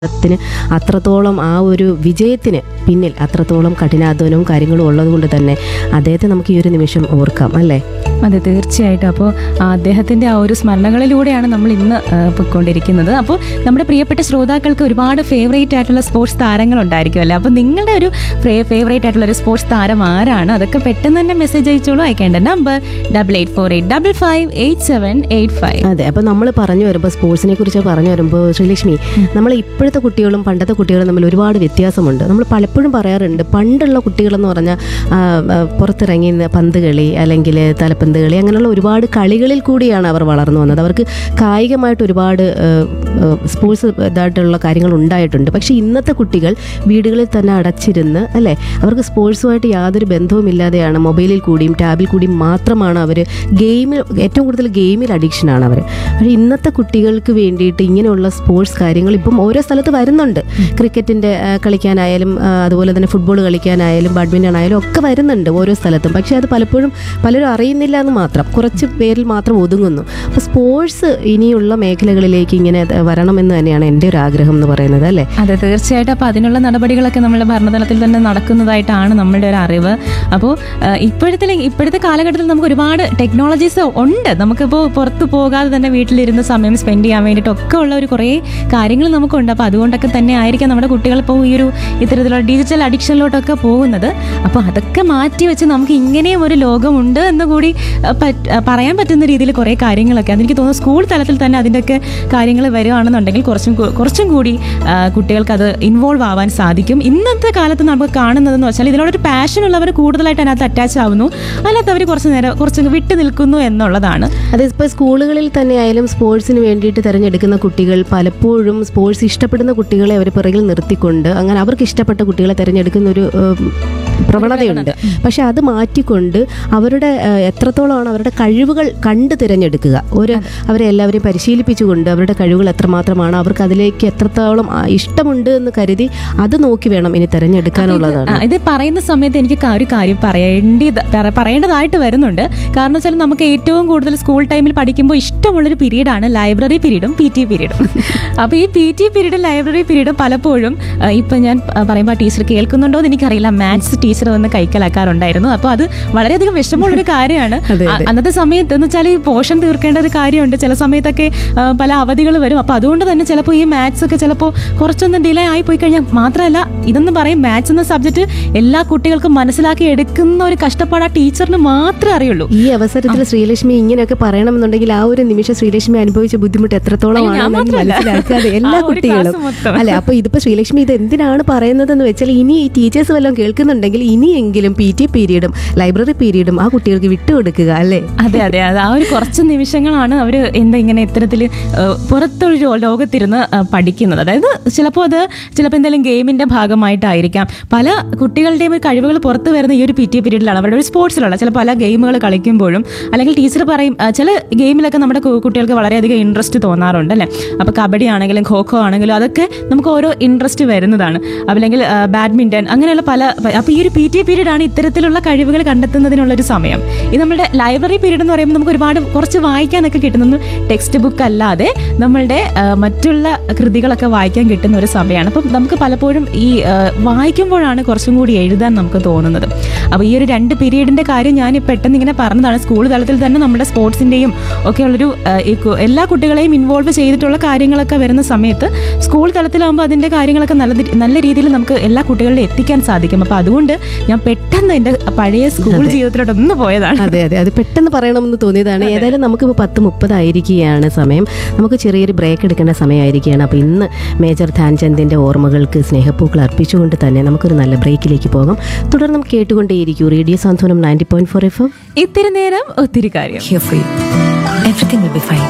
ത്തിന് അത്രത്തോളം ആ ഒരു വിജയത്തിന് പിന്നിൽ അത്രത്തോളം കഠിനാധ്വാനവും കാര്യങ്ങളും ഉള്ളതുകൊണ്ട് തന്നെ അദ്ദേഹത്തെ നമുക്ക് ഈ ഒരു നിമിഷം ഓർക്കാം അല്ലേ അതെ തീർച്ചയായിട്ടും അപ്പോൾ അദ്ദേഹത്തിൻ്റെ ആ ഒരു സ്മരണകളിലൂടെയാണ് നമ്മൾ ഇന്ന് ആ, പൊയ്ക്കൊണ്ടിരിക്കുന്നത് അപ്പോൾ നമ്മുടെ പ്രിയപ്പെട്ട ശ്രോതാക്കൾക്ക് ഒരുപാട് ഫേവറേറ്റ് ആയിട്ടുള്ള സ്പോർട്സ് താരങ്ങൾ ഉണ്ടായിരിക്കും അല്ലേ അപ്പോൾ നിങ്ങളുടെ ഒരു ഫേവറേറ്റ് ആയിട്ടുള്ള ഒരു സ്പോർട്സ് താരം ആരാണ് അതൊക്കെ പെട്ടെന്ന് തന്നെ മെസ്സേജ് അയച്ചോളൂ അയക്കേണ്ട number double eight four eight double five eight seven eight five അതെ അപ്പോൾ നമ്മൾ പറഞ്ഞു വരുമ്പോൾ സ്പോർട്സിനെ കുറിച്ച് പറഞ്ഞു വരുമ്പോൾ ശ്രീലക്ഷ്മി നമ്മൾ ഇപ്പോഴത്തെ കുട്ടികളും പണ്ടത്തെ കുട്ടികളും തമ്മിൽ ഒരുപാട് വ്യത്യാസമുണ്ട് നമ്മൾ പലപ്പോഴും പറയാറുണ്ട് പണ്ടുള്ള കുട്ടികളെന്ന് പറഞ്ഞാൽ ആ, ആ, പുറത്തിറങ്ങി നിന്ന് പന്ത് കളി അല്ലെങ്കിൽ തലപ്പന്ത് കളി അങ്ങനെയുള്ള ഒരുപാട് കളികളിൽ കൂടിയാണ് അവർ വളർന്നു വന്നത് അവർക്ക് കായികമായിട്ട് ഒരുപാട് ആ, ആ, സ്പോർട്സ് ഇതായിട്ടുള്ള കാര്യങ്ങൾ ഉണ്ടായിട്ടുണ്ട് പക്ഷേ ഇന്നത്തെ കുട്ടികൾ വീടുകളിൽ തന്നെ അടച്ചിരുന്ന് അല്ലേ അവർക്ക് സ്പോർട്സുമായിട്ട് യാതൊരു ബന്ധവുമില്ലാതെയാണ് മൊബൈലിൽ കൂടിയും ടാബിൽ കൂടിയും മാത്രമാണ് അവർ ഗെയിമിൽ ഏറ്റവും കൂടുതൽ ഗെയിമിൽ അഡിക്ഷനാണ് അവർ പക്ഷേ ഇന്നത്തെ കുട്ടികൾക്ക് വേണ്ടിയിട്ട് ഇങ്ങനെയുള്ള സ്പോർട്സ് കാര്യങ്ങൾ ഇപ്പം ഓരോ സ്ഥലത്ത് വരുന്നുണ്ട് ക്രിക്കറ്റിൻ്റെ കളിക്കാനായാലും ആ, അതുപോലെ തന്നെ ഫുട്ബോൾ കളിക്കാനായാലും ബാഡ്മിൻ്റൺ ആയാലും ഒക്കെ വരുന്നുണ്ട് ഓരോ സ്ഥലത്തും പക്ഷേ അത് പലപ്പോഴും പലരും അറിയുന്നില്ല എന്ന് മാത്രം കുറച്ച് പേരിൽ മാത്രം ഒതുങ്ങുന്നു അപ്പോൾ സ്പോർട്സ് ഇനിയുള്ള മേഖലകളിലേക്ക് ഇങ്ങനെ വരണമെന്ന് തന്നെയാണ് എൻ്റെ ഒരു ആഗ്രഹം എന്ന് പറയുന്നത് അല്ലേ അതെ തീർച്ചയായിട്ടും അപ്പോൾ അതിനുള്ള നടപടികളൊക്കെ നമ്മുടെ ഭരണതലത്തിൽ തന്നെ നടക്കുന്നതായിട്ടാണ് നമ്മളുടെ ഒരു അറിവ് അപ്പോൾ ഇപ്പോഴത്തെ ഇപ്പോഴത്തെ കാലഘട്ടത്തിൽ നമുക്ക് ഒരുപാട് ടെക്നോളജീസ് ഉണ്ട് നമുക്കിപ്പോൾ പുറത്ത് പോകാതെ തന്നെ വീട്ടിലിരുന്ന് സമയം സ്പെൻഡ് ചെയ്യാൻ വേണ്ടിയിട്ടൊക്കെ ഉള്ള ഒരു കുറേ കാര്യങ്ങൾ നമുക്കുണ്ട് അപ്പോൾ അതുകൊണ്ടൊക്കെ തന്നെ ആയിരിക്കാം നമ്മുടെ കുട്ടികൾ ഇപ്പോൾ ഈ ഒരു ഇത്തരത്തിലുള്ള ഡിജിറ്റൽ അഡിക്ഷനിലോട്ടൊക്കെ പോകുന്നത് അപ്പോൾ അതൊക്കെ മാറ്റി വെച്ച് നമുക്ക് ഇങ്ങനെയും ഒരു ലോകമുണ്ട് എന്ന് കൂടി അഹ് പറ്റ്- അഹ് പറയാൻ പറ്റുന്ന രീതിയിൽ കുറേ കാര്യങ്ങളൊക്കെ അതെനിക്ക് തോന്നുന്നു സ്കൂൾ തലത്തിൽ തന്നെ അതിൻ്റെയൊക്കെ കാര്യങ്ങൾ വരികയാണെന്നുണ്ടെങ്കിൽ കുറച്ചും കൂ- കുറച്ചും കൂടി ആ, കുട്ടികൾക്ക് അത് ഇൻവോൾവ് ആവാൻ സാധിക്കും ഇന്നത്തെ കാലത്ത് നമുക്ക് കാണുന്നതെന്ന് വെച്ചാൽ ഇതിനോടൊരു പാഷൻ ഉള്ളവർ കൂടുതലായിട്ട് അതിനകത്ത് അറ്റാച്ച് ആവുന്നു അല്ലാത്തവർ കുറച്ച് നേരം കുറച്ച് വിട്ടു നിൽക്കുന്നു എന്നുള്ളതാണ് അതിപ്പോൾ സ്കൂളുകളിൽ തന്നെ ആയാലും സ്പോർട്സിന് വേണ്ടിയിട്ട് തിരഞ്ഞെടുക്കുന്ന കുട്ടികൾ പലപ്പോഴും സ്പോർട്സ് ഇഷ്ടപ്പെടുന്ന കുട്ടികളെ അവർ പിറകിൽ നിർത്തിക്കൊണ്ട് അങ്ങനെ അവർക്ക് ഇഷ്ടപ്പെട്ട കുട്ടികളെ തിരഞ്ഞെടുക്കുന്ന ഒരു ഉം, പ്രവണതയുണ്ട് പക്ഷെ അത് മാറ്റിക്കൊണ്ട് അവരുടെ ഏഹ്, എത്രത്തോളമാണ് അവരുടെ കഴിവുകൾ കണ്ട് തിരഞ്ഞെടുക്കുക ഒരു അവരെ എല്ലാവരെയും പരിശീലിപ്പിച്ചുകൊണ്ട് അവരുടെ കഴിവുകൾ എത്രമാത്രമാണ് അവർക്ക് അതിലേക്ക് എത്രത്തോളം ആ, ഇഷ്ടമുണ്ട് എന്ന് കരുതി അത് നോക്കി വേണം ഇനി തിരഞ്ഞെടുക്കാനുള്ളതാണ് ആ, ഇത് പറയുന്ന സമയത്ത് എനിക്ക് ക- ഒരു കാര്യം പറയേണ്ടി പറയേണ്ടതായിട്ട് വരുന്നുണ്ട് കാരണം വെച്ചാൽ നമുക്ക് ഏറ്റവും കൂടുതൽ സ്കൂൾ ടൈമിൽ പഠിക്കുമ്പോൾ ഇഷ്ടമുള്ളൊരു പീരീഡാണ് ലൈബ്രറി പീരീഡും പി ടി പീരീഡും അപ്പോൾ ഈ പി ടി പീരീഡും ലൈബ്രറി പീരീഡും പലപ്പോഴും ആ, ഇപ്പം ഞാൻ പ- പറയുമ്പോൾ ടീച്ചർ കേൾക്കുന്നുണ്ടോ എന്ന് എനിക്കറിയില്ല മാത്സ് ടീച്ചർ വന്ന് കൈക്കലാക്കാറുണ്ടായിരുന്നു അപ്പോൾ അത് വളരെയധികം വിഷമമുള്ളൊരു കാര്യമാണ് അതെ, ആ, അന്നത്തെ സമയത്ത് എന്ന് വെച്ചാൽ ഈ പോഷൻ തീർക്കേണ്ട ഒരു കാര്യമുണ്ട് ചില സമയത്തൊക്കെ ആ, പല അവധികൾ വരും അപ്പോൾ അതുകൊണ്ട് തന്നെ ചിലപ്പോൾ ഈ മാത്സ് ഒക്കെ ചിലപ്പോൾ കുറച്ചൊന്ന് ഡിലേ ആയി പോയി കഴിഞ്ഞാൽ മാത്രമല്ല ഇതെന്ന് പറയും മാത്സ് എന്ന സബ്ജക്റ്റ് എല്ലാ കുട്ടികൾക്കും മനസ്സിലാക്കി എടുക്കുന്ന ഒരു കഷ്ടപ്പാട് ആ ടീച്ചറിന് മാത്രമേ അറിയുള്ളൂ ഈ അവസരത്തിൽ ശ്രീലക്ഷ്മി ഇങ്ങനെയൊക്കെ പറയണമെന്നുണ്ടെങ്കിൽ ആ ഒരു നിമിഷം ശ്രീലക്ഷ്മി അനുഭവിച്ച ബുദ്ധിമുട്ട് എത്രത്തോളം അയ്യോ, ഞാൻ ആണെന്ന് മാത്രമല്ല. മനസ്സിലാക്കാതെ എല്ലാ ആ ഒരു കുട്ടികളും ക്ലാസ് മൊത്തം. അല്ലെ അപ്പൊ ഇതിപ്പോ ശ്രീലക്ഷ്മി ഇത് എന്തിനാണ് പറയുന്നതെന്ന് വെച്ചാൽ ഇനി ഈ ടീച്ചേഴ്സ് വല്ലതും കേൾക്കുന്നുണ്ടെങ്കിൽ ഇനിയെങ്കിലും പി ടി പീരീഡും ലൈബ്രറി പീരീഡും ആ കുട്ടികൾക്ക് വിട്ടുകൊടുക്കുക അല്ലേ അതെ അതെ അത് ആ ഒരു കുറച്ച് നിമിഷങ്ങളാണ് അവർ എന്താ ഇങ്ങനെ ഇത്തരത്തിൽ പുറത്തൊരു ലോ- ലോകത്തിരുന്ന് ആ, പഠിക്കുന്നത് അതായത് ചിലപ്പോൾ അത് ചിലപ്പോൾ എന്തെങ്കിലും ഗെയിമിന്റെ ഭാഗമായിട്ടായിരിക്കാം പല കുട്ടികളുടെയും ഒരു കഴിവുകൾ പുറത്ത് വരുന്ന ഈ ഒരു പി ടി പീരീഡിലാണ് അവരുടെ ഒരു സ്പോർട്സിലുള്ള ചില പല ഗെയിമുകൾ കളിക്കുമ്പോഴും അല്ലെങ്കിൽ ടീച്ചർ പറയും ആ, ചില ഗെയിമിലൊക്കെ നമ്മുടെ കു- കുട്ടികൾക്ക് വളരെയധികം ഇൻട്രസ്റ്റ് തോന്നാറുണ്ട് അല്ലേ അപ്പോൾ കബഡി ആണെങ്കിലും ഖോ ഖോ ആണെങ്കിലും അതൊക്കെ നമുക്ക് ഓരോ ഇൻട്രസ്റ്റ് വരുന്നതാണ് അല്ലെങ്കിൽ ബാഡ്മിൻ്റൺ അങ്ങനെയുള്ള പല അപ്പോൾ ഈ ഒരു പി ടി പീരീഡാണ് ഇത്തരത്തിലുള്ള കഴിവുകൾ കണ്ടെത്തുന്നതിനുള്ള ഒരു സമയം ഇത് നമ്മുടെ ലൈബ്രറി പീരീഡ് എന്ന് പറയുമ്പോൾ നമുക്ക് ഒരുപാട് കുറച്ച് വായിക്കാനൊക്കെ കിട്ടുന്നത് ടെക്സ്റ്റ് ബുക്ക് അല്ലാതെ നമ്മളുടെ ആ, മറ്റുള്ള കൃതികളൊക്കെ വായിക്കാൻ കിട്ടുന്ന ഒരു സമയമാണ് അപ്പം നമുക്ക് പലപ്പോഴും ഈ ആ, വായിക്കുമ്പോഴാണ് കുറച്ചും കൂടി എഴുതാൻ നമുക്ക് തോന്നുന്നത് അപ്പോൾ ഈ ഒരു രണ്ട് പീരീഡിന്റെ കാര്യം ഞാൻ പെട്ടെന്ന് ഇങ്ങനെ പറഞ്ഞതാണ് സ്കൂൾ തലത്തിൽ തന്നെ നമ്മുടെ സ്പോർട്സിന്റെയും ഒക്കെ ഉള്ളൊരു ആ, ഈ കു- എല്ലാ കുട്ടികളെയും ഇൻവോൾവ് ചെയ്തിട്ടുള്ള കാര്യങ്ങളൊക്കെ വരുന്ന സമയത്ത് സ്കൂൾ തലത്തിലാകുമ്പോൾ അതിന്റെ കാര്യങ്ങളൊക്കെ നല്ല തി- നല്ല രീതിയിൽ നമുക്ക് എല്ലാ കുട്ടികളിലും എത്തിക്കാൻ സാധിക്കും അപ്പോൾ അതുകൊണ്ട് ഞാൻ പെട്ടെന്ന് എൻ്റെ പഴയ സ്കൂൾ ജീവിതത്തിലോട്ട് ഒന്ന് പോയതാണ് അതെ അതെ അത് പെട്ടെന്ന് പറയണമെന്ന് തോന്നിയതാണ് ഏതായാലും നമുക്കിപ്പോൾ പത്ത് മുപ്പതായിരിക്കുകയാണ് സമയം നമുക്ക് ചെറിയൊരു ബ്രേക്ക് എടുക്കേണ്ട സമയമായിരിക്കുകയാണ് അപ്പോൾ ഇന്ന് മേജർ ധ്യാൻചന്ദിൻ്റെ ഓർമ്മകൾക്ക് സ്നേഹപ്പൂക്കൾ അർപ്പിച്ചുകൊണ്ട് തന്നെ നമുക്കൊരു നല്ല ബ്രേക്കിലേക്ക് പോകാം തുടർന്നും കേട്ടുകൊണ്ടേയിരിക്കൂ radio Santhwanam ninety point four F M ഇത്തിരി നേരം ഒത്തിരി കാര്യം Here for you. Everything will be fine.